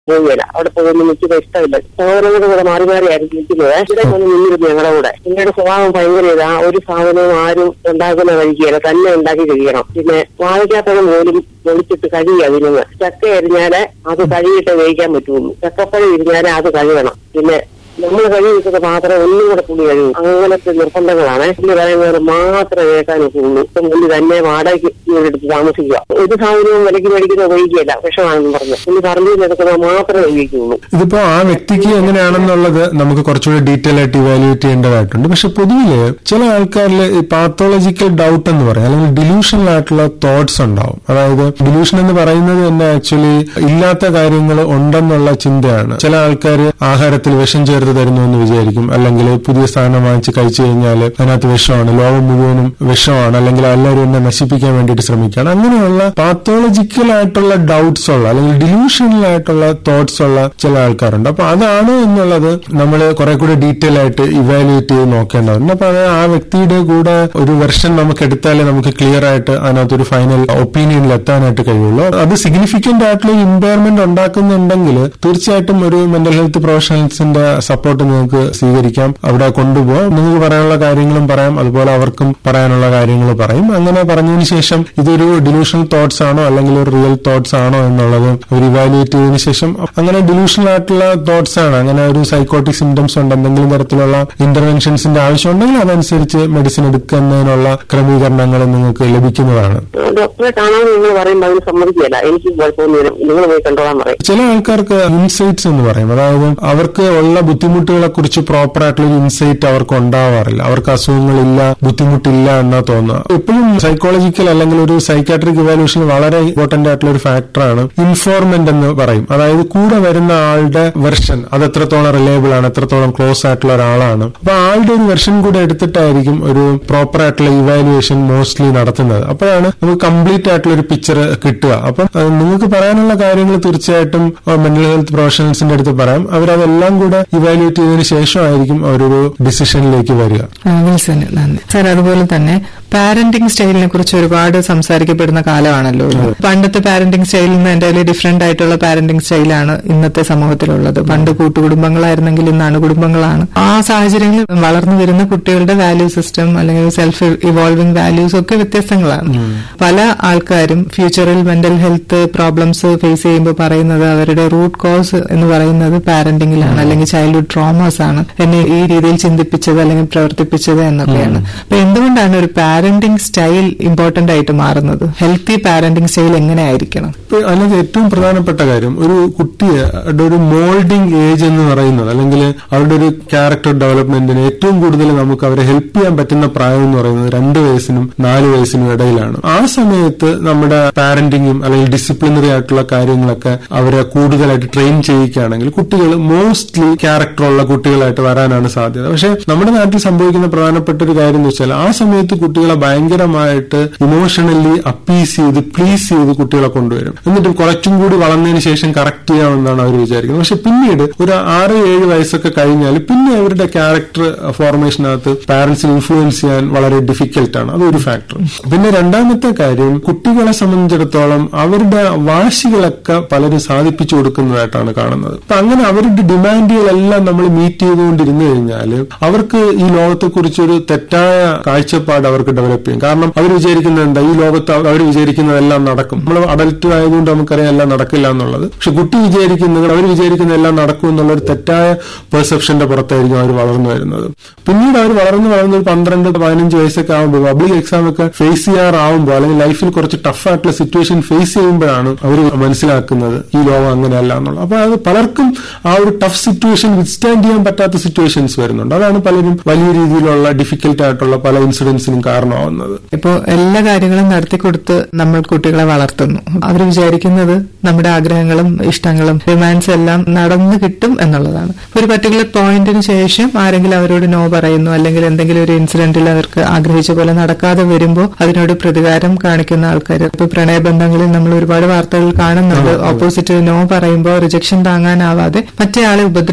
പോവുകയില്ല അവിടെ പോകുന്ന നിൽക്കുന്ന ഇഷ്ടമില്ല സഹോദരങ്ങളുടെ കൂടെ മാറി മാറി ആയിരിക്കും നിൽക്കുന്നത് ഇവിടെ വന്ന് നിന്നിരുന്നു ഞങ്ങളുടെ കൂടെ പിന്നീട് സ്വഭാവം ഭയങ്കര ഇതാ ഒരു സാധനവും ആരും ഉണ്ടാക്കുന്ന കഴിക്കുകയില്ല തന്നെ ഉണ്ടാക്കി കഴിക്കണം പിന്നെ വാഴയ്ക്കാത്തത് പോലും പൊളിച്ചിട്ട് കഴിയുക അതിന് ചക്ക എരിഞ്ഞാല് അത് കഴുകിയിട്ട് കഴിക്കാൻ പറ്റുള്ളൂ ചക്കപ്പഴം ഇരിഞ്ഞാല് അത് കഴുകണം പിന്നെ നമ്മൾ കഴുകി വെച്ചത് മാത്രമേ ഒന്നും കൂടെ പുള്ളി കഴുകും അങ്ങനത്തെ നിർബന്ധങ്ങളാണ് പുള്ളി പറയുന്നത് മാത്രമേ കേൾക്കാൻ ഒക്കുള്ളൂ ഇപ്പം പുള്ളി തന്നെ വാടകയ്ക്ക് എടുത്ത് താമസിക്കുക ഒരു സാധനവും വിലയ്ക്ക് മേടിക്കുന്ന ഉപയോഗിക്കുകയില്ല വിഷമാണെന്ന് പറഞ്ഞു പുള്ളി പറഞ്ഞു എടുക്കുന്നത് മാത്രമേ ഉപയോഗിക്കുള്ളൂ ഇതിപ്പോ ആ വ്യക്തിക്ക് എങ്ങനെയാണെന്നുള്ളത് നമുക്ക് കുറച്ചുകൂടി ഡീറ്റെയിൽ ആയിട്ട് ഇവാലുവേറ്റ് ചെയ്യേണ്ടതായിട്ടുണ്ട് പക്ഷെ പൊതുവില് ചില ആൾക്കാരിൽ പാത്തോളജിക്കൽ ഡൗട്ട് എന്ന് പറയും അല്ലെങ്കിൽ ഡിലൂഷണൽ ആയിട്ടുള്ള തോട്ട്സ് ഉണ്ടാവും അതായത് ഡിലൂഷൻ എന്ന് പറയുന്നത് തന്നെ ആക്ച്വലി ഇല്ലാത്ത കാര്യങ്ങൾ ഉണ്ടെന്നുള്ള ചിന്തയാണ് ചില ആൾക്കാർ ആഹാരത്തിൽ വിഷം ചേർത്ത് തരുന്നു എന്ന് വിചാരിക്കും അല്ലെങ്കിൽ പുതിയ സാധനം വാങ്ങിച്ച് കഴിച്ചു കഴിഞ്ഞാൽ അതിനകത്ത് വിഷമാണ് ലോകം മുഴുവനും വിഷമാണ് അല്ലെങ്കിൽ എല്ലാവരും എന്നെ നശിപ്പിക്കാൻ വേണ്ടിയിട്ട് ശ്രമിക്കുകയാണ് അങ്ങനെയുള്ള പാത്തോളജിക്കൽ ആയിട്ടുള്ള ഡൗട്ട്സ് ഉള്ള അല്ലെങ്കിൽ ഡിലൂഷണൽ ആയിട്ടുള്ള തോട്ട്സ് ഉള്ള ചില ആൾക്കാരുണ്ട് അപ്പൊ അതാണ് എന്നുള്ളത് നമ്മൾ കുറെ കൂടി ഡീറ്റെയിൽ ആയിട്ട് ഇവാലുവേറ്റ് ചെയ്ത് നോക്കേണ്ടതുണ്ട് അപ്പൊ അത് ആ വ്യക്തിയുടെ കൂടെ ഒരു വെർഷൻ നമുക്ക് എടുത്താലേ നമുക്ക് ക്ലിയർ ആയിട്ട് അതിനകത്ത് ഒരു ഫൈനൽ ഒപ്പീനിയനിൽ എത്താനായിട്ട് കഴിയുള്ളൂ അത് സിഗ്നിഫിക്കന്റ് ആയിട്ടുള്ള ഒരു ഇമ്പയർമെന്റ് ഉണ്ടാക്കുന്നുണ്ടെങ്കിൽ തീർച്ചയായിട്ടും ഒരു മെന്റൽ ഹെൽത്ത് പ്രൊഫഷണൽസിന്റെ സപ്പോർട്ട് നിങ്ങൾക്ക് സ്വീകരിക്കാം അവിടെ കൊണ്ടുപോകാം നിങ്ങൾക്ക് പറയാനുള്ള കാര്യങ്ങളും പറയാം അതുപോലെ അവർക്കും പറയാനുള്ള കാര്യങ്ങൾ പറയും അങ്ങനെ പറഞ്ഞതിന് ശേഷം ഇതൊരു ഡിലൂഷണൽ തോട്ട്സ് ആണോ അല്ലെങ്കിൽ ഒരു റിയൽ തോട്ട്സ് ആണോ എന്നുള്ളത് അവർ ഇവാലുവേറ്റ് ചെയ്തതിനു ശേഷം അങ്ങനെ ഡിലൂഷണൽ ആയിട്ടുള്ള തോട്ട്സ് ആണ് അങ്ങനെ ഒരു സൈക്കോട്ടിക് സിംറ്റംസ് ഉണ്ട് എന്തെങ്കിലും തരത്തിലുള്ള ഇന്റർവെൻഷൻസിന്റെ ആവശ്യമുണ്ടെങ്കിൽ അതനുസരിച്ച് മെഡിസിൻ എടുക്കുന്നതിനുള്ള ക്രമീകരണങ്ങൾ നിങ്ങൾക്ക് ലഭിക്കുന്നതാണ് ഡോക്ടറെ കാണാൻ നിങ്ങൾ പറയുമ്പോൾ അതിന് സമ്മതിക്കുകയില്ല എനിക്ക് കുഴപ്പമൊന്നുമില്ല നിങ്ങൾ പോയി കണ്ടോളാൻ പറയും ചില ആൾക്കാർക്ക് ഇൻസൈറ്റ്സ് എന്ന് പറയും അതായത് അവർക്ക് ഉള്ള ബുദ്ധിമുട്ടുകളെ കുറിച്ച് പ്രോപ്പർ ആയിട്ടുള്ള ഒരു ഇൻസൈറ്റ് അവർക്ക് ഉണ്ടാവാറില്ല അവർക്ക് അസുഖങ്ങളില്ല ബുദ്ധിമുട്ടില്ല എന്നാ തോന്നുക എപ്പോഴും സൈക്കോളജിക്കൽ അല്ലെങ്കിൽ ഒരു സൈക്കാട്രിക് ഇവാലുവേഷൻ വളരെ ഇമ്പോർട്ടന്റ് ആയിട്ടുള്ള ഒരു ഫാക്ടറാണ് ഇൻഫോർമെന്റ് എന്ന് പറയും അതായത് കൂടെ വരുന്ന ആളുടെ വെർഷൻ അത് എത്രത്തോളം റിലയബിൾ ആണ് എത്രത്തോളം ക്ലോസ് ആയിട്ടുള്ള ഒരാളാണ് അപ്പൊ ആളുടെ ഒരു വെർഷൻ കൂടെ എടുത്തിട്ടായിരിക്കും ഒരു പ്രോപ്പർ ആയിട്ടുള്ള ഇവാലുവേഷൻ മോസ്റ്റ്ലി നടത്തുന്നത് അപ്പോഴാണ് നമുക്ക് കംപ്ലീറ്റ് ആയിട്ടുള്ള ഒരു പിക്ചർ കിട്ടുക അപ്പം അത് നിങ്ങൾക്ക് പറയാനുള്ള കാര്യങ്ങൾ തീർച്ചയായിട്ടും മെന്റൽ ഹെൽത്ത് പ്രൊഫഷണൽസിന്റെ അടുത്ത് പറയാം അവരതെല്ലാം കൂടെ ഇവാലുവേറ്റ് ചെയ്തതിനു ശേഷമായിരിക്കും അവരൊരു ഡിസിഷനിലേക്ക് വരിക ആ, വിൽസന് നന്ദി സാർ അതുപോലെ തന്നെ പാരന്റിംഗ് സ്റ്റൈലിനെ കുറിച്ച് ഒരുപാട് സംസാരിക്കപ്പെടുന്ന കാലമാണല്ലോ ഇത്. പണ്ടത്തെ പാരന്റിംഗ് സ്റ്റൈലിൽ നിന്ന് എന്തായാലും ഡിഫറെന്റ് ആയിട്ടുള്ള പാരന്റിംഗ് സ്റ്റൈലാണ് ഇന്നത്തെ സമൂഹത്തിലുള്ളത് പണ്ട് കൂട്ടുകുടുംബങ്ങളായിരുന്നെങ്കിൽ ഇന്ന് അണുകുടുംബങ്ങളാണ് ആ സാഹചര്യങ്ങളിൽ വളർന്നു വരുന്ന കുട്ടികളുടെ വാല്യൂ സിസ്റ്റം അല്ലെങ്കിൽ സെൽഫ് ഇവോൾവിംഗ് വാല്യൂസ് ഒക്കെ വ്യത്യസ്തങ്ങളാണ് പല ആൾക്കാരും ഫ്യൂച്ചറിൽ മെന്റൽ ഹെൽത്ത് പ്രോബ്ലംസ് ഫേസ് ചെയ്യുമ്പോൾ പറയുന്നത് അവരുടെ റൂട്ട് കോസ് എന്ന് പറയുന്നത് പാരന്റിംഗിലാണ് അല്ലെങ്കിൽ ചൈൽഡ്ഹുഡ് ട്രോമാസ് ആണ് എന്നെ ഈ രീതിയിൽ ചിന്തിപ്പിച്ചത് അല്ലെങ്കിൽ പ്രവർത്തിപ്പിച്ചത് എന്നൊക്കെയാണ് അപ്പൊ എന്തുകൊണ്ടാണ് ഒരു പാരന്റിംഗ് സ്റ്റൈൽ ഇമ്പോർട്ടന്റ് ആയിട്ട് മാറുന്നത് ഹെൽത്തി പാരന്റിംഗ് സ്റ്റൈൽ എങ്ങനെ ആയിരിക്കണം ഇപ്പൊ അതിനകത്ത് ഏറ്റവും പ്രധാനപ്പെട്ട കാര്യം ഒരു കുട്ടിയെ അവരുടെ ഒരു മോൾഡിംഗ് ഏജ് എന്ന് പറയുന്നത് അല്ലെങ്കിൽ അവരുടെ ഒരു ക്യാരക്ടർ ഡെവലപ്മെന്റിന് ഏറ്റവും കൂടുതൽ നമുക്ക് അവരെ ഹെൽപ്പ് ചെയ്യാൻ പറ്റുന്ന പ്രായം എന്ന് പറയുന്നത് രണ്ട് വയസ്സിനും നാല് വയസ്സിനും ഇടയിലാണ് ആ സമയത്ത് നമ്മുടെ പാരന്റിങ്ങും അല്ലെങ്കിൽ ഡിസിപ്ലിനറി ആയിട്ടുള്ള കാര്യങ്ങളൊക്കെ അവരെ കൂടുതലായിട്ട് ട്രെയിൻ ചെയ്യിക്കുകയാണെങ്കിൽ കുട്ടികൾ മോസ്റ്റ്ലി ക്യാരക്ടറുള്ള കുട്ടികളായിട്ട് വരാനാണ് സാധ്യത പക്ഷെ നമ്മുടെ നാട്ടിൽ സംഭവിക്കുന്ന പ്രധാനപ്പെട്ട ഒരു കാര്യം എന്ന് വെച്ചാൽ ആ സമയത്ത് കുട്ടികളെ ഭയങ്കരമായിട്ട് ഇമോഷണലി അപ്പീസ് ചെയ്ത് പ്ലീസ് ചെയ്ത് കുട്ടികളെ കൊണ്ടുവരും എന്നിട്ട് കുറച്ചും കൂടി വളർന്നതിന് ശേഷം കറക്റ്റ് ചെയ്യാമെന്നാണ് അവർ വിചാരിക്കുന്നത് പക്ഷെ പിന്നീട് ഒരു ആറ് ഏഴ് വയസ്സൊക്കെ കഴിഞ്ഞാൽ പിന്നെ അവരുടെ ക്യാരക്ടർ ഫോർമേഷനകത്ത് പാരന്റ്സിനെ ഇൻഫ്ലുവൻസ് ചെയ്യാൻ വളരെ ഡിഫിക്കൽട്ട് ആണ് അതൊരു ഫാക്ടർ പിന്നെ രണ്ടാമത്തെ കാര്യം കുട്ടികളെ സംബന്ധിച്ചിടത്തോളം അവരുടെ വാശികളൊക്കെ പലരും സാധിപ്പിച്ചു കൊടുക്കുന്നതായിട്ടാണ് കാണുന്നത് അപ്പൊ അങ്ങനെ അവരുടെ ഡിമാൻഡുകളെല്ലാം നമ്മൾ മീറ്റ് ചെയ്തുകൊണ്ടിരുന്നു കഴിഞ്ഞാൽ അവർക്ക് ഈ ലോകത്തെക്കുറിച്ച് ഒരു തെറ്റായ കാഴ്ചപ്പാട് അവർക്ക് ഡെവലപ്പ് ചെയ്യും കാരണം അവർ വിചാരിക്കുന്നത് എന്താ ഈ ലോകത്ത് അവർ വിചാരിക്കുന്നതെല്ലാം നടക്കും നമ്മൾ അഡൽട്ട് ആയതുകൊണ്ട് നമുക്കറിയാം എല്ലാം നടക്കില്ല എന്നുള്ളത് പക്ഷെ കുട്ടി വിചാരിക്കുന്നത് അവർ വിചാരിക്കുന്ന എല്ലാം നടക്കും എന്നുള്ള ഒരു തെറ്റായ പെർസെപ്ഷന്റെ പുറത്തായിരിക്കും അവർ വളർന്നു വരുന്നത് പിന്നീട് അവർ വളർന്നു വളർന്ന് ഒരു പന്ത്രണ്ട് പതിനഞ്ച് വയസ്സൊക്കെ ആകുമ്പോൾ പബ്ലിക് എക്സാം ഒക്കെ ഫേസ് ചെയ്യാറാവുമ്പോൾ അല്ലെങ്കിൽ ലൈഫിൽ കുറച്ച് ടഫ് ആയിട്ടുള്ള സിറ്റുവേഷൻ ഫേസ് ചെയ്യുമ്പോഴാണ് അവർ മനസ്സിലാക്കുന്നത് ഈ ലോകം അങ്ങനെയല്ല എന്നുള്ളത് അപ്പൊ അത് പലർക്കും ആ ഒരു ടഫ് സിറ്റുവേഷൻ വിത്ത്സ്റ്റാൻഡ് ചെയ്യാൻ പറ്റാത്ത സിറ്റുവേഷൻസ് വരുന്നുണ്ട് അതാണ് പലരും വലിയ രീതിയിലുള്ള ഡിഫിക്കൽട്ട് ആയിട്ടുള്ള പല ഇൻസിഡൻസിനും കാരണമാവുന്നത് ഇപ്പോൾ എല്ലാ കാര്യങ്ങളും നടത്തിക്കൊടുത്ത് നമ്മൾ കുട്ടികളെ വളർത്തുന്നു അവർ വിചാരിക്കുന്നത് നമ്മുടെ ആഗ്രഹങ്ങളും ഇഷ്ടങ്ങളും ഡിമാൻഡ്സ് എല്ലാം നടന്നു കിട്ടും എന്നുള്ളതാണ് ഒരു പർട്ടിക്കുലർ പോയിന്റിന് ശേഷം ആരെങ്കിലും അവരോട് നോ പറയുന്നു അല്ലെങ്കിൽ എന്തെങ്കിലും ഒരു ഇൻസിഡന്റിൽ അവർക്ക് ആഗ്രഹിച്ച പോലെ നടക്കാതെ വരുമ്പോൾ അതിനോട് പ്രതികാരം കാണിക്കുന്ന ആൾക്കാർ ഇപ്പൊ പ്രണയബന്ധങ്ങളിൽ നമ്മൾ ഒരുപാട് വാർത്തകൾ കാണുന്നുണ്ട് ഓപ്പോസിറ്റ് നോ പറയുമ്പോൾ റിജക്ഷൻ താങ്ങാനാവാതെ മറ്റേ ആളെ ഉപദ്രവിക്കുന്നത്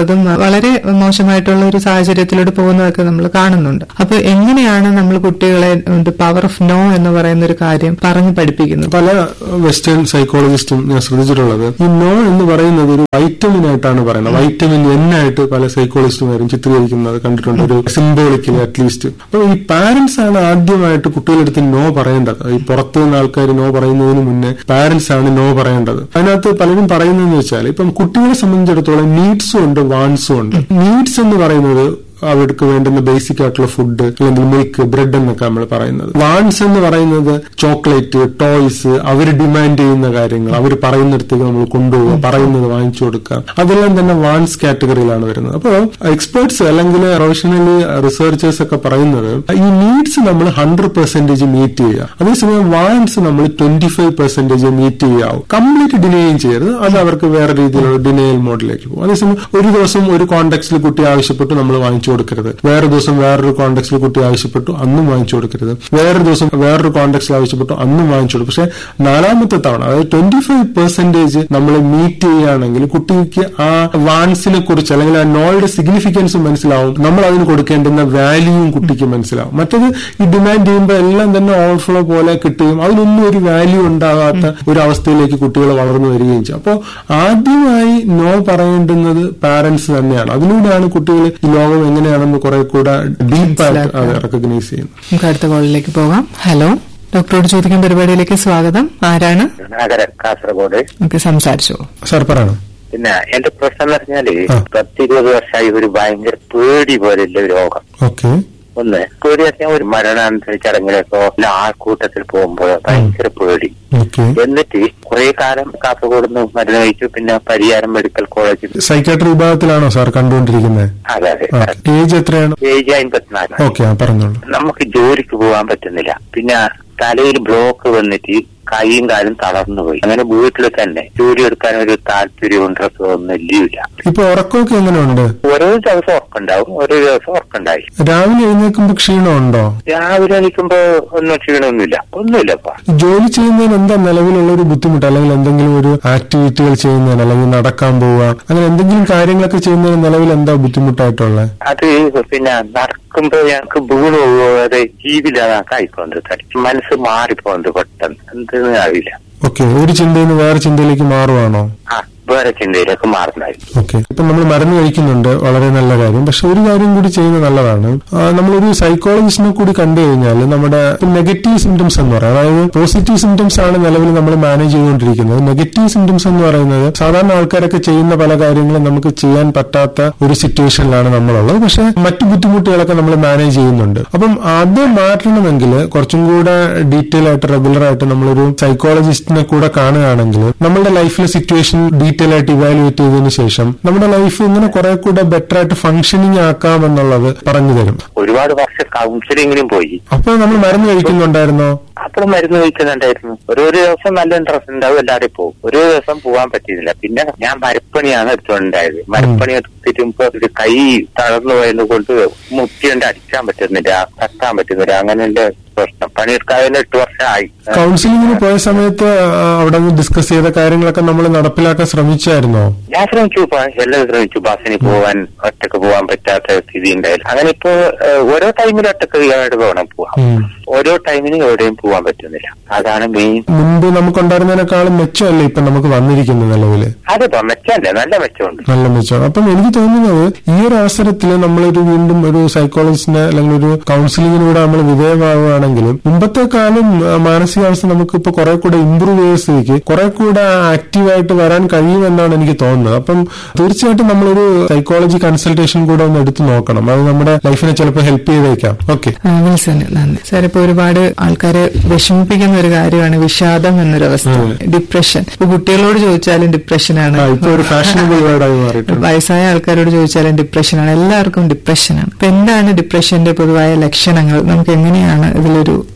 എന്നുള്ളതും വളരെ മോശമായിട്ടുള്ള ഒരു സാഹചര്യത്തിലൂടെ പോകുന്നതൊക്കെ നമ്മൾ കാണുന്നുണ്ട് അപ്പൊ എങ്ങനെയാണ് നമ്മൾ കുട്ടികളെ പവർ ഓഫ് നോ എന്ന് പറയുന്ന ഒരു കാര്യം പറഞ്ഞു പഠിപ്പിക്കുന്നത് പല വെസ്റ്റേൺ സൈക്കോളജിസ്റ്റും ഞാൻ ശ്രദ്ധിച്ചിട്ടുള്ളത് ഈ നോ എന്ന് പറയുന്നത് ഒരു വൈറ്റമിൻ ആയിട്ടാണ് പറയുന്നത് വൈറ്റമിൻ എൻ ആയിട്ട് പല സൈക്കോളജിസ്റ്റുമാരും ചിത്രീകരിക്കുന്നത് കണ്ടിട്ടുണ്ട് ഒരു സിംബോളിക്കലി അറ്റ്ലീസ്റ്റ് അപ്പൊ ഈ പാരന്റ്സ് ആണ് ആദ്യമായിട്ട് കുട്ടികളെടുത്ത് നോ പറയേണ്ടത് ഈ പുറത്തു നിന്ന് ആൾക്കാർ നോ പറയുന്നതിന് മുന്നേ പാരന്റ്സ് ആണ് നോ പറയേണ്ടത് അതിനകത്ത് പലരും പറയുന്നതെന്ന് വെച്ചാൽ ഇപ്പം കുട്ടികളെ സംബന്ധിച്ചിടത്തോളം നീഡ്സും ഉണ്ട് വാൺസും ഉണ്ട് നീഡ്സ് എന്ന് പറയുന്നത് അവർക്ക് വേണ്ടുന്ന ബേസിക് ആയിട്ടുള്ള ഫുഡ് അല്ലെങ്കിൽ മിൽക്ക് ബ്രെഡ് എന്നൊക്കെ നമ്മൾ പറയുന്നത് വാൺസ് എന്ന് പറയുന്നത് ചോക്ലേറ്റ് ടോയ്സ് അവർ ഡിമാൻഡ് ചെയ്യുന്ന കാര്യങ്ങൾ അവർ പറയുന്നിടത്തേക്ക് നമ്മൾ കൊണ്ടുപോകുക പറയുന്നത് വാങ്ങിച്ചു കൊടുക്കുക അതെല്ലാം തന്നെ വാൺസ് കാറ്റഗറിയിലാണ് വരുന്നത് അപ്പോൾ എക്സ്പേർട്സ് അല്ലെങ്കിൽ പ്രൊഫഷണലി റിസർച്ചേഴ്സ് ഒക്കെ പറയുന്നത് ഈ നീഡ്സ് നമ്മൾ ഹൺഡ്രഡ് പെർസെന്റേജ് മീറ്റ് ചെയ്യുക അതേസമയം വാൺസ് നമ്മൾ ട്വന്റി ഫൈവ് പെർസെന്റേജ് മീറ്റ് ചെയ്യാവും കംപ്ലീറ്റ് ഡിനേയും ചെയ്യരുത് അത് അവർക്ക് വേറെ രീതിയിലുള്ള ഡിനയൽ മോഡിലേക്ക് പോകും അതേസമയം ഒരു ദിവസം ഒരു കോണ്ടെക്സ്റ്റിൽ കുട്ടി ആവശ്യപ്പെട്ടു നമ്മൾ വാങ്ങിച്ചു കൊടുക്കരുത് വേറെ ദിവസം വേറൊരു കോണ്ടെക്സ്റ്റിൽ കുട്ടി ആവശ്യപ്പെട്ടു അന്നും വാങ്ങിച്ചു കൊടുക്കരുത് വേറൊരു ദിവസം വേറൊരു കോണ്ടെക്സ്റ്റിൽ ആവശ്യപ്പെട്ടു അന്നും വാങ്ങിച്ചു കൊടുക്കും പക്ഷെ നാലാമത്തെ തവണ അതായത് ട്വന്റി ഫൈവ് പെർസെന്റേജ് നമ്മൾ മീറ്റ് ചെയ്യുകയാണെങ്കിൽ കുട്ടിക്ക് ആ വാൻസിനെ കുറിച്ച് അല്ലെങ്കിൽ ആ നോയുടെ സിഗ്നിഫിക്കൻസ് മനസ്സിലാവും നമ്മൾ അതിന് കൊടുക്കേണ്ടുന്ന വാല്യൂവും കുട്ടിക്ക് മനസ്സിലാവും മറ്റത് ഈ ഡിമാൻഡ് ചെയ്യുമ്പോൾ എല്ലാം തന്നെ ഓവർഫ്ലോ പോലെ കിട്ടുകയും അതിനൊന്നും ഒരു വാല്യൂ ഉണ്ടാകാത്ത ഒരു അവസ്ഥയിലേക്ക് കുട്ടികൾ വളർന്നു വരികയും ചെയ്യും അപ്പോൾ ആദ്യമായി നോ പറയേണ്ടുന്നത് പാരന്റ്സ് തന്നെയാണ് അതിലൂടെയാണ് കുട്ടികൾ ഈ ലോകം എങ്ങനെയാണെന്ന് കുറെ കൂടെ ഡീപ്പായിട്ട് അത് റെക്കഗ്നൈസ് ചെയ്യുന്നത് നമുക്ക് അടുത്ത കോളിലേക്ക് പോകാം ഹലോ ഡോക്ടറോട് ചോദിക്കുന്ന പരിപാടിയിലേക്ക് സ്വാഗതം ആരാണ് നഗരം കാസർഗോഡ് നമുക്ക് സംസാരിച്ചോ സാർ പറയണം പിന്നെ എന്റെ പ്രശ്നം എന്ന് പറഞ്ഞാല് ആ. പത്തിരുപത് വർഷമായി ഒരു ഭയങ്കര പേടി പോലെയുള്ള ഒരു രോഗം ഓക്കെ ഒന്ന് പേടി പറഞ്ഞാൽ ഒരു മരണാനന്തര ചടങ്ങിലേക്കോ അല്ല ആൾക്കൂട്ടത്തിൽ പോകുമ്പോൾ ഭയങ്കര പേടി ഓക്കെ എന്നിട്ട് കുറെ കാലം കാസർഗോഡ് നിന്ന് മരുന്ന് കഴിച്ചു പിന്നെ പരിയാരം മെഡിക്കൽ കോളേജിൽ സൈക്കാട്രി വിഭാഗത്തിലാണോ സാർ കണ്ടുകൊണ്ടിരിക്കുന്നത് അതെ അതെ ഏജ് എത്രയാണ് ഏജ് അമ്പത്തിനാല് ഓക്കെ ആ പറഞ്ഞോളൂ നമുക്ക് ജോലിക്ക് പോകാൻ പറ്റുന്നില്ല പിന്നെ തലയിൽ ബ്ലോക്ക് വന്നിട്ട് കൈയും കാലും തളർന്നു പോയി അങ്ങനെ വീട്ടിൽ തന്നെ ജോലി എടുക്കാൻ ഒരു താല്പര്യവും ഇൻട്രസ്റ്റോ ഒന്നും ഇല്ല ഇപ്പൊ ഉറക്കമൊക്കെ എങ്ങനെയുണ്ട് ഓരോ ദിവസം ഉറക്കുണ്ടാവും ഓരോ ദിവസം ഉറക്കുണ്ടായി രാവിലെ എഴുന്നേൽക്കുമ്പോ ക്ഷീണമുണ്ടോ രാവിലെ എണീക്കുമ്പോ ഒന്നും ക്ഷീണമൊന്നുമില്ല ഒന്നുമില്ലപ്പാ ജോലി ചെയ്യുന്നതിന് എന്താ നിലവിലുള്ള ഒരു ബുദ്ധിമുട്ട് അല്ലെങ്കിൽ എന്തെങ്കിലും ഒരു ആക്ടിവിറ്റികൾ ചെയ്യുന്നതിന് അല്ലെങ്കിൽ നടക്കാൻ പോവുക അങ്ങനെ എന്തെങ്കിലും കാര്യങ്ങളൊക്കെ ചെയ്യുന്നതിന് നിലവിൽ എന്താ ബുദ്ധിമുട്ടായിട്ടുള്ളത് അത് പിന്നെ നടക്കുമ്പോ ഞങ്ങൾക്ക് വീണു പോകാതെ ജീവിലാകായിക്കൊണ്ട് മനസ്സ് മാറിപ്പോകുന്നത് പെട്ടെന്ന് എന്തെന്ന് അറിയില്ല ഓക്കെ ഒരു ചിന്തയിൽ നിന്ന് വേറെ ചിന്തയിലേക്ക് മാറുവാണോ ആ വേറെ ചിന്തയിലേക്ക് മാറുന്നായി ഓക്കെ ഇപ്പൊ നമ്മൾ മരുന്ന് കഴിക്കുന്നുണ്ട് വളരെ നല്ല കാര്യം പക്ഷെ ഒരു കാര്യം കൂടി ചെയ്യുന്നത് നല്ലതാണ് ആ, നമ്മളൊരു സൈക്കോളജിസ്റ്റിനെ കൂടി കണ്ടു കഴിഞ്ഞാൽ നമ്മുടെ നെഗറ്റീവ് സിംറ്റംസ് എന്ന് പറയാം അതായത് പോസിറ്റീവ് സിംറ്റംസ് ആണ് നിലവിൽ നമ്മൾ മാനേജ് ചെയ്തുകൊണ്ടിരിക്കുന്നത് നെഗറ്റീവ് സിംറ്റംസ് എന്ന് പറയുന്നത് സാധാരണ ആൾക്കാരൊക്കെ ചെയ്യുന്ന പല കാര്യങ്ങളും നമുക്ക് ചെയ്യാൻ പറ്റാത്ത ഒരു സിറ്റുവേഷനിലാണ് നമ്മളുള്ളത് പക്ഷെ മറ്റു ബുദ്ധിമുട്ടുകളൊക്കെ നമ്മൾ മാനേജ് ചെയ്യുന്നുണ്ട് അപ്പം അത് മാറ്റണമെങ്കിൽ കുറച്ചും കൂടെ ഡീറ്റെയിൽ ആയിട്ട് റെഗുലർ ആയിട്ട് നമ്മളൊരു സൈക്കോളജിസ്റ്റിനെ കൂടെ കാണുകയാണെങ്കിൽ നമ്മളുടെ ലൈഫിലെ സിറ്റുവേഷൻ ഡീറ്റെയിൽ ആയിട്ട് ഇവാലുവേറ്റ് ചെയ്തതിനു ശേഷം നമ്മുടെ ലൈഫ് ഇങ്ങനെ കുറെ കൂടെ ബെറ്റർ ആയിട്ട് ഫംഗ്ഷനിങ് ആക്കാമെന്നുള്ളത് പറഞ്ഞു തരും ഒരുപാട് വർഷം കൗൺസിലിങ്ങിനും പോയി അപ്പൊ നമ്മൾ മരുന്ന് കഴിക്കുന്നുണ്ടായിരുന്നോ അപ്പോൾ മരുന്ന് കഴിക്കുന്നുണ്ടായിരുന്നു ഒരു ഒരു ദിവസം നല്ല ഇൻട്രസ്റ്റ് ഉണ്ടാവും എല്ലാവരും പോകും ഒരു ദിവസം പോകാൻ പറ്റിയില്ല പിന്നെ ഞാൻ മരപ്പണിയാണ് എടുത്തുകൊണ്ടായത് മരപ്പണി എടുത്തിട്ടുമ്പോ ഒരു കൈ തളർന്നു പോയത് കൊണ്ട് മുട്ടിയുണ്ട് അടിക്കാൻ പറ്റുന്നില്ല തട്ടാൻ പറ്റുന്നില്ല അങ്ങനെയുള്ള പ്രശ്നം പണിയെടുക്കാതെ എട്ട് വർഷമായി കൗൺസിലിങ്ങിന് പോയ സമയത്ത് ആ, അവിടെ നിന്ന് ഡിസ്കസ് ചെയ്ത കാര്യങ്ങളൊക്കെ നമ്മൾ നടപ്പിലാക്കാൻ ശ്രമിച്ചായിരുന്നോ ഞാൻ ശ്രമിച്ചു ഇപ്പൊ എല്ലാം ശ്രമിച്ചു ബസ്സിന് പോവാൻ ഒറ്റക്ക് പോവാൻ പറ്റാത്ത സ്ഥിതി ഉണ്ടായില്ല അങ്ങനെ ഇപ്പൊ ഏഹ്, ഓരോ ടൈമിലും ഒറ്റക്ക് എവിടെ വേണം പോവാം ഉം. ഓരോ ടൈമിനും എവിടെയും പോവാൻ പറ്റുന്നില്ല അതാണ് മെയിൻ മുൻപ് നമുക്കുണ്ടായിരുന്നതിനേക്കാളും മെച്ചമല്ലേ ഇപ്പൊ നമുക്ക് വന്നിരിക്കുന്നത് നിലവില് അതിപ്പോ മെച്ചമല്ലേ നല്ല മെച്ചമുണ്ട് നല്ല മെച്ചമാണ് അപ്പം എനിക്ക് തോന്നുന്നത് ഈ ഒരു അവസരത്തിൽ നമ്മളൊരു വീണ്ടും ഒരു സൈക്കോളജിസ്റ്റിനെ അല്ലെങ്കിൽ ഒരു കൗൺസിലിങ്ങിലൂടെ നമ്മൾ വിധേയമാവുകയാണെങ്കിലും മുമ്പത്തെ കാലം ആ, മാനസികാവസ്ഥ നമുക്ക് ഇപ്പൊ കുറെ കൂടെ ഇമ്പ്രൂവ് ചെയ്ത സ്ഥിതിക്ക് കുറെ കൂടെ ആക്റ്റീവായിട്ട് വരാൻ കഴിയുമെന്നാണ് എനിക്ക് തോന്നുന്നത് അപ്പം തീർച്ചയായിട്ടും നമ്മളൊരു സൈക്കോളജി കൺസൾട്ടേഷൻ കൂടെ ഒന്ന് എടുത്തു നോക്കണം അത് നമ്മുടെ ലൈഫിനെ ചിലപ്പോൾ ഹെൽപ്പ് ചെയ്തേക്കാം ഓക്കെ ആ, വിൽസന് നന്ദി സാർ ഇപ്പൊ ഒരുപാട് ആൾക്കാരെ വിഷമിപ്പിക്കുന്ന ഒരു കാര്യമാണ് വിഷാദം എന്നൊരവസ്ഥ ഡിപ്രഷൻ ഇപ്പൊ കുട്ടികളോട് ചോദിച്ചാലും ഡിപ്രഷനാണ് ഇപ്പൊ ഒരു ഫാഷനബിൾ വേർഡായി മാറിയിട്ടുണ്ട് വയസ്സായ ആൾക്കാരോട് ചോദിച്ചാലും ഡിപ്രഷനാണ് എല്ലാവർക്കും ഡിപ്രഷനാണ് അപ്പൊ എന്താണ് ഡിപ്രഷന്റെ പൊതുവായ ലക്ഷണങ്ങൾ നമുക്ക് എങ്ങനെയാണ് ഇതിലൊരു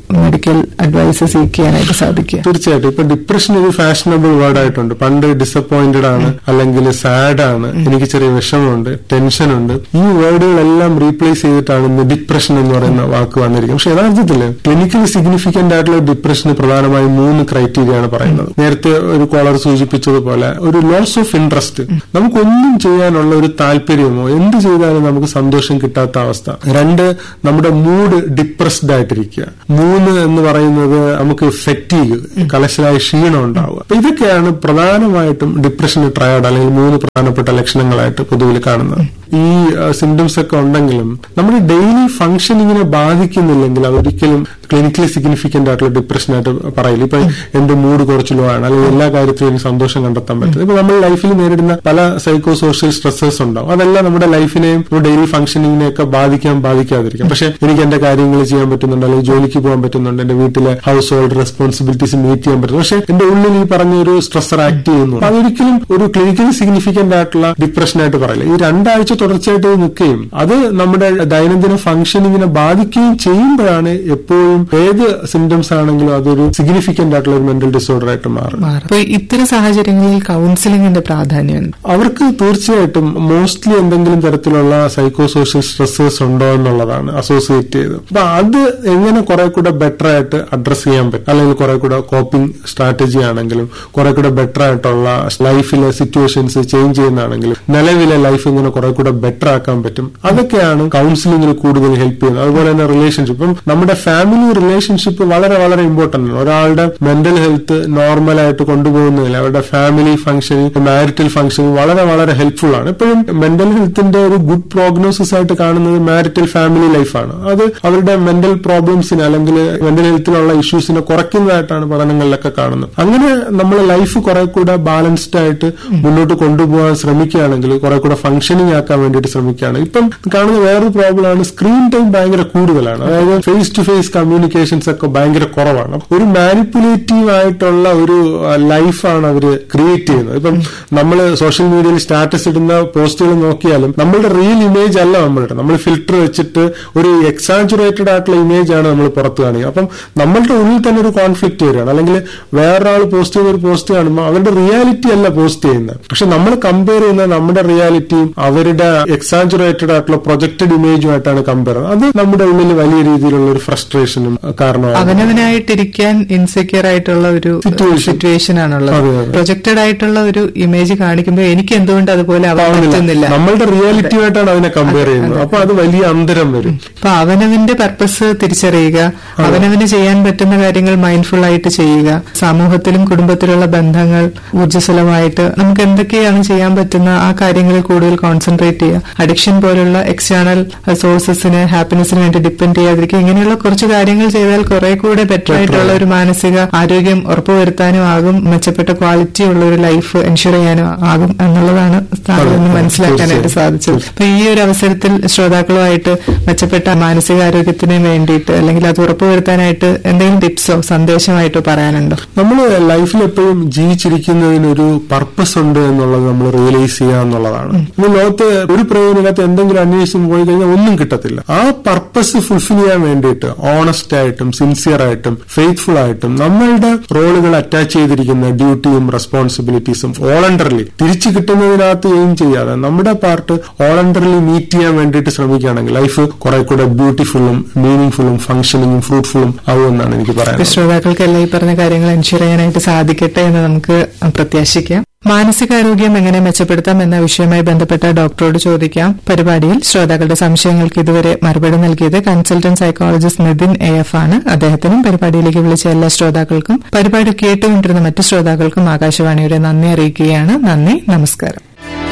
മെഡിക്കൽ അഡ്വൈസ് സീക്ക് ചെയ്യാനായിട്ട് സാധിക്കുക തീർച്ചയായിട്ടും ഇപ്പൊ ഡിപ്രഷൻ ഒരു ഫാഷനബിൾ വേർഡ് ആയിട്ടുണ്ട് പണ്ട് ഡിസപ്പോയിന്റഡ് ആണ് അല്ലെങ്കിൽ സാഡ് ആണ് എനിക്ക് ചെറിയ വിഷമമുണ്ട് ടെൻഷൻ ഉണ്ട് ഈ വേർഡുകളെല്ലാം റീപ്ലേസ് ചെയ്തിട്ടാണ് ഇന്ന് ഡിപ്രഷൻ എന്ന് പറയുന്ന വാക്ക് വന്നിരിക്കുന്നത് പക്ഷെ യഥാർത്ഥത്തിൽ ക്ലിനിക്കലി സിഗ്നിഫിക്കന്റ് ആയിട്ടുള്ള ഡിപ്രഷന് പ്രധാനമായും മൂന്ന് ക്രൈറ്റീരിയ ആണ് പറയുന്നത് നേരത്തെ ഒരു കോളർ സൂചിപ്പിച്ചതുപോലെ ഒരു ലോസ് ഓഫ് ഇൻട്രസ്റ്റ് നമുക്കൊന്നും ചെയ്യാനുള്ള ഒരു താല്പര്യമോ എന്ത് ചെയ്താലും നമുക്ക് സന്തോഷം കിട്ടാത്ത അവസ്ഥ രണ്ട് നമ്മുടെ മൂഡ് ഡിപ്രസ്ഡ് ആയിട്ടിരിക്കുക മൂന്ന് എന്ന് പറയുന്നത് നമുക്ക് ഫെറ്റീഗ് കലശലായ ക്ഷീണം ഉണ്ടാവുക അപ്പൊ ഇതൊക്കെയാണ് പ്രധാനമായിട്ടും ഡിപ്രഷന് ട്രയഡ് അല്ലെങ്കിൽ മൂന്ന് പ്രധാനപ്പെട്ട ലക്ഷണങ്ങളായിട്ട് പൊതുവിൽ കാണുന്നത് ഈ സിംറ്റംസ് ഒക്കെ ഉണ്ടെങ്കിലും നമ്മുടെ ഡെയിലി ഫംഗ്ഷനിങ്ങിനെ ബാധിക്കുന്നില്ലെങ്കിൽ അതൊരിക്കലും ക്ലിനിക്കലി സിഗ്നിഫിക്കന്റ് ആയിട്ടുള്ള ഡിപ്രഷനായിട്ട് പറയില്ല ഇപ്പൊ എന്റെ മൂഡ് കുറച്ച് ലോ ആണ് അല്ലെങ്കിൽ എല്ലാ കാര്യത്തിലും എനിക്ക് സന്തോഷം കണ്ടെത്താൻ പറ്റും ഇപ്പൊ നമ്മൾ ലൈഫിൽ നേരിടുന്ന പല സൈക്കോ സോഷ്യൽ സ്ട്രെസ്സേഴ്സ് ഉണ്ടാവും അതെല്ലാം നമ്മുടെ ലൈഫിനെയും ഡെയിലി ഫംഗ്ഷനിങ്ങിനെയൊക്കെ ബാധിക്കാൻ ബാധിക്കാതിരിക്കും പക്ഷെ എനിക്ക് എന്റെ കാര്യങ്ങൾ ചെയ്യാൻ പറ്റുന്നുണ്ട് അല്ലെങ്കിൽ ജോലിക്ക് പോകാൻ പറ്റുന്നുണ്ട് എന്റെ വീട്ടിലെ ഹൗസ് ഹോൾഡ് റെസ്പോൺസിബിലിറ്റീസ് മീറ്റ് ചെയ്യാൻ പറ്റുന്നു പക്ഷെ എന്റെ ഉള്ളിൽ ഈ പറഞ്ഞ ഒരു സ്ട്രെസ്സർ ആക്ട് ചെയ്യുന്നു അതൊരിക്കലും ഒരു ക്ലിനിക്കലി സിഗ്നിഫിക്കന്റ് ആയിട്ടുള്ള ഡിപ്രഷനായിട്ട് പറയില്ല ഈ രണ്ടാഴ്ച തുടർച്ചയായിട്ട് ഇത് നിൽക്കുകയും അത് നമ്മുടെ ദൈനംദിന ഫംഗ്ഷനിങ്ങിനെ ബാധിക്കുകയും ചെയ്യുമ്പോഴാണ് എപ്പോഴും ഏത് സിംറ്റംസ് ആണെങ്കിലും അതൊരു സിഗ്നിഫിക്കന്റ് ആയിട്ടുള്ള ഒരു മെന്റൽ ഡിസോർഡർ ആയിട്ട് മാറും മാറും അപ്പൊ ഇത്തരം സാഹചര്യങ്ങളിൽ കൗൺസിലിംഗിന്റെ പ്രാധാന്യം എന്ത്? അവർക്ക് തീർച്ചയായിട്ടും മോസ്റ്റ്ലി എന്തെങ്കിലും തരത്തിലുള്ള സൈക്കോ സോഷ്യൽ സ്ട്രെസ്സേഴ്സ് ഉണ്ടോ എന്നുള്ളതാണ് അസോസിയേറ്റ് ചെയ്ത് അപ്പൊ അത് എങ്ങനെ കുറെ കൂടെ ബെറ്റർ ആയിട്ട് അഡ്രസ് ചെയ്യാൻ പറ്റും അല്ലെങ്കിൽ കുറെ കൂടെ കോപ്പിംഗ് സ്ട്രാറ്റജി ആണെങ്കിലും കുറെ കൂടെ ബെറ്റർ ആയിട്ടുള്ള ലൈഫിലെ സിറ്റുവേഷൻസ് ചേഞ്ച് ചെയ്യുന്നതാണെങ്കിലും നിലവിലെ ലൈഫ് ഇങ്ങനെ കുറെ കൂടെ ബെറ്റർ ആക്കാൻ പറ്റും അതൊക്കെയാണ് കൗൺസിലിംഗിൽ കൂടുതൽ ഹെൽപ്പ് ചെയ്യുന്നത് അതുപോലെ തന്നെ റിലേഷൻഷിപ്പ് ഇപ്പം നമ്മുടെ ഫാമിലി റിലേഷൻഷിപ്പ് വളരെ വളരെ ഇമ്പോർട്ടന്റ് ആണ് ഒരാളുടെ മെന്റൽ ഹെൽത്ത് നോർമലായിട്ട് കൊണ്ടുപോകുന്നതിൽ അവരുടെ ഫാമിലി ഫംഗ്ഷനിങ് മാരിറ്റൽ ഫംഗ്ഷനിങ് വളരെ വളരെ ഹെൽപ്ഫുൾ ആണ് എപ്പോഴും മെന്റൽ ഹെൽത്തിന്റെ ഒരു ഗുഡ് പ്രോഗ്നോസിസ് ആയിട്ട് കാണുന്നത് മാരിറ്റൽ ഫാമിലി ലൈഫാണ് അത് അവരുടെ മെന്റൽ പ്രോബ്ലംസിനെ അല്ലെങ്കിൽ മെന്റൽ ഹെൽത്തിലുള്ള ഇഷ്യൂസിനെ കുറയ്ക്കുന്നതായിട്ടാണ് പഠനങ്ങളിലൊക്കെ കാണുന്നത് അങ്ങനെ നമ്മൾ ലൈഫ് കുറെ കൂടെ ബാലൻസ്ഡ് ആയിട്ട് മുന്നോട്ട് കൊണ്ടുപോകാൻ ശ്രമിക്കുകയാണെങ്കിൽ കുറെ കൂടെ ഫംഗ്ഷനിങ് ആക്കാൻ വേണ്ടിയിട്ട് ശ്രമിക്കുകയാണ് ഇപ്പം കാണുന്ന വേറൊരു പ്രോബ്ലമാണ് സ്ക്രീൻ ടൈം ഭയങ്കര കൂടുതലാണ് അതായത് ഫേസ് ടു ഫേസ് കമ്മ്യൂണിക്കേഷൻസ് ഒക്കെ ഭയങ്കര കുറവാണ് ഒരു മാനിപ്പുലേറ്റീവ് ആയിട്ടുള്ള ഒരു ലൈഫാണ് അവര് ക്രിയേറ്റ് ചെയ്യുന്നത് ഇപ്പം നമ്മൾ സോഷ്യൽ മീഡിയയിൽ സ്റ്റാറ്റസ് ഇടുന്ന പോസ്റ്റുകൾ നോക്കിയാലും നമ്മളുടെ റിയൽ ഇമേജ് അല്ല നമ്മളുടെ നമ്മൾ ഫിൽറ്റർ വെച്ചിട്ട് ഒരു എക്സാജുറേറ്റഡ് ആയിട്ടുള്ള ഇമേജ് ആണ് നമ്മൾ പുറത്ത് കാണിക്കുക അപ്പം നമ്മളുടെ ഉള്ളിൽ തന്നെ ഒരു കോൺഫ്ലിക്ട് വരികയാണ് അല്ലെങ്കിൽ വേറൊരാൾ പോസ്റ്റ് ചെയ്ത ഒരു പോസ്റ്റ് കാണുമ്പോൾ അവരുടെ റിയാലിറ്റി അല്ല പോസ്റ്റ് ചെയ്യുന്നത് പക്ഷെ നമ്മൾ കമ്പയർ ചെയ്യുന്ന നമ്മുടെ റിയാലിറ്റിയും അവരുടെ എക്സാജുറേറ്റഡ് ആയിട്ടുള്ള പ്രൊജക്റ്റഡ് ഇമേജുമായിട്ടാണ് കമ്പയർ ചെയ്യുന്നത് അത് നമ്മുടെ ഉള്ളിൽ വലിയ രീതിയിലുള്ള ഒരു ഫ്രസ്ട്രേഷനും കാരണമാണ് അവനവനായിട്ടിരിക്കാൻ ഇൻസെക്യൂർ ആയിട്ടുള്ള ഒരു Situation. സിറ്റുവേഷൻ ആണുള്ളത് അതെ, അതെ. പ്രൊജക്റ്റഡ് ആയിട്ടുള്ള ഒരു ഇമേജ് കാണിക്കുമ്പോൾ എനിക്ക് എന്തുകൊണ്ട് അതുപോലെ ആവാൻ പറ്റുന്നില്ല നമ്മളുടെ റിയാലിറ്റിയുമായിട്ടാണ് അതിനെ കമ്പയർ ചെയ്യുന്നത് അപ്പൊ അത് വലിയ അന്തരം വരും അപ്പൊ അവനവന്റെ പർപ്പസ് തിരിച്ചറിയുക അവനവന് ചെയ്യാൻ പറ്റുന്ന കാര്യങ്ങൾ മൈൻഡ്ഫുൾ ആയിട്ട് ചെയ്യുക സമൂഹത്തിലും കുടുംബത്തിലുള്ള ബന്ധങ്ങൾ ഊർജ്ജസ്വലമായിട്ട് നമുക്ക് എന്തൊക്കെയാണ് ചെയ്യാൻ പറ്റുന്ന ആ കാര്യങ്ങളിൽ കൂടുതൽ കോൺസെൻട്രേറ്റ് ചെയ്യുക അഡിക്ഷൻ പോലുള്ള എക്സ്റ്റേണൽ സോഴ്സസിന് ഹാപ്പിനെസിന് വേണ്ടി ഡിപ്പെൻഡ് ചെയ്യാതിരിക്കുക ഇങ്ങനെയുള്ള കുറച്ച് കാര്യങ്ങൾ ചെയ്താൽ കുറെ കൂടെ ബെറ്റർ ആയിട്ടുള്ള ഒരു മാനസിക ആരോഗ്യം ഉറപ്പുവരുത്താനും ആകും മെച്ചപ്പെട്ട ക്വാളിറ്റി ഉള്ള ഒരു ലൈഫ് എൻഷുർ ചെയ്യാനും ആകും എന്നുള്ളതാണ് താങ്കൾ ഇന്ന് മനസ്സിലാക്കാനായിട്ട് സാധിച്ചത് അപ്പൊ ഈ ഒരു അവസരത്തിൽ ശ്രോതാക്കളുമായിട്ട് മെച്ചപ്പെട്ട മാനസികാരോഗ്യത്തിന് വേണ്ടിയിട്ട് അല്ലെങ്കിൽ അത് ഉറപ്പുവരുത്താനായിട്ട് എന്തെങ്കിലും ടിപ്സോ സന്ദേശമായിട്ടോ പറയാനുണ്ടോ നമ്മൾ ലൈഫിൽ എപ്പോഴും ജീവിച്ചിരിക്കുന്നതിനൊരു പർപ്പസ് ഉണ്ട് എന്നുള്ളത് നമ്മൾ റിയലൈസ് ചെയ്യുക എന്നുള്ളതാണ് ഇന്ന് ലോകത്ത് ഒരു പ്രയോജനത്തിനകത്ത് എന്തെങ്കിലും അന്വേഷിച്ച് പോയി കഴിഞ്ഞാൽ ഒന്നും കിട്ടത്തില്ല ആ പർപ്പസ് ഫുൾഫിൽ ചെയ്യാൻ വേണ്ടിയിട്ട് ഓണസ്റ്റ് ആയിട്ടും സിൻസിയർ ആയിട്ടും ഫെയ്ത്ത്ഫുൾ ആയിട്ടും നമ്മളുടെ റോളുകൾ അറ്റാച്ച് ചെയ്തിരിക്കുന്ന ഡ്യൂട്ടിയും റെസ്പോൺസിബിലിറ്റീസും വോളണ്ടറിലി തിരിച്ചു കിട്ടുന്നതിനകത്ത് എയിം ചെയ്യാതെ നമ്മുടെ പാർട്ട് വോളണ്ടറിലി മീറ്റ് ചെയ്യാൻ വേണ്ടിയിട്ട് ശ്രമിക്കുകയാണെങ്കിൽ ലൈഫ് കുറെ കൂടെ ബ്യൂട്ടിഫുള്ളും മീനിങ് ഫുള്ളും ഫംഗ്ഷനിങ്ങും ഫ്രൂട്ട്ഫുള്ളും ആവുമെന്നാണ് എനിക്ക് ഇപ്പൊ പറയാനുള്ളത് ശ്രോതാക്കൾക്കെല്ലാം ഈ പറഞ്ഞ കാര്യങ്ങൾ എൻഷുർ ചെയ്യാനായിട്ട് സാധിക്കട്ടെ എന്ന് നമുക്ക് പ്രത്യാശിക്കാം മാനസികാരോഗ്യം എങ്ങനെ മെച്ചപ്പെടുത്താം എന്ന വിഷയവുമായി ബന്ധപ്പെട്ട ഡോക്ടറോട് ചോദിക്കാം പരിപാടിയിൽ ശ്രോതാക്കളുടെ സംശയങ്ങൾക്ക് ഇതുവരെ മറുപടി നൽകിയത് consultant psychologist Nithin A F ആണ് അദ്ദേഹത്തിനും പരിപാടിയിലേക്ക് വിളിച്ച എല്ലാ ശ്രോതാക്കൾക്കും പരിപാടി കേട്ടുകൊണ്ടിരുന്ന മറ്റു ശ്രോതാക്കൾക്കും ആകാശവാണിയുടെ നന്ദി അറിയിക്കുകയാണ് നന്ദി നമസ്കാരം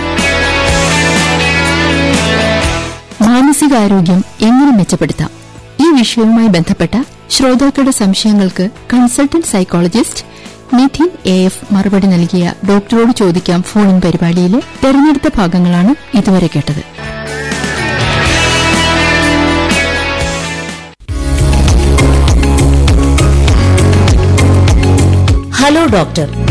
മാനസികാരോഗ്യം എങ്ങനെ മെച്ചപ്പെടുത്താം ഈ വിഷയവുമായി ബന്ധപ്പെട്ട ശ്രോതാക്കളുടെ സംശയങ്ങൾക്ക് consultant psychologist Nidhin A F മറുപടി നൽകിയ ഡോക്ടറോട് ചോദിക്കാം ഫോണിൻ പരിപാടിയിലെ തെരഞ്ഞെടുത്ത ഭാഗങ്ങളാണ് ഇതുവരെ കേട്ടത് ഹലോ ഡോക്ടർ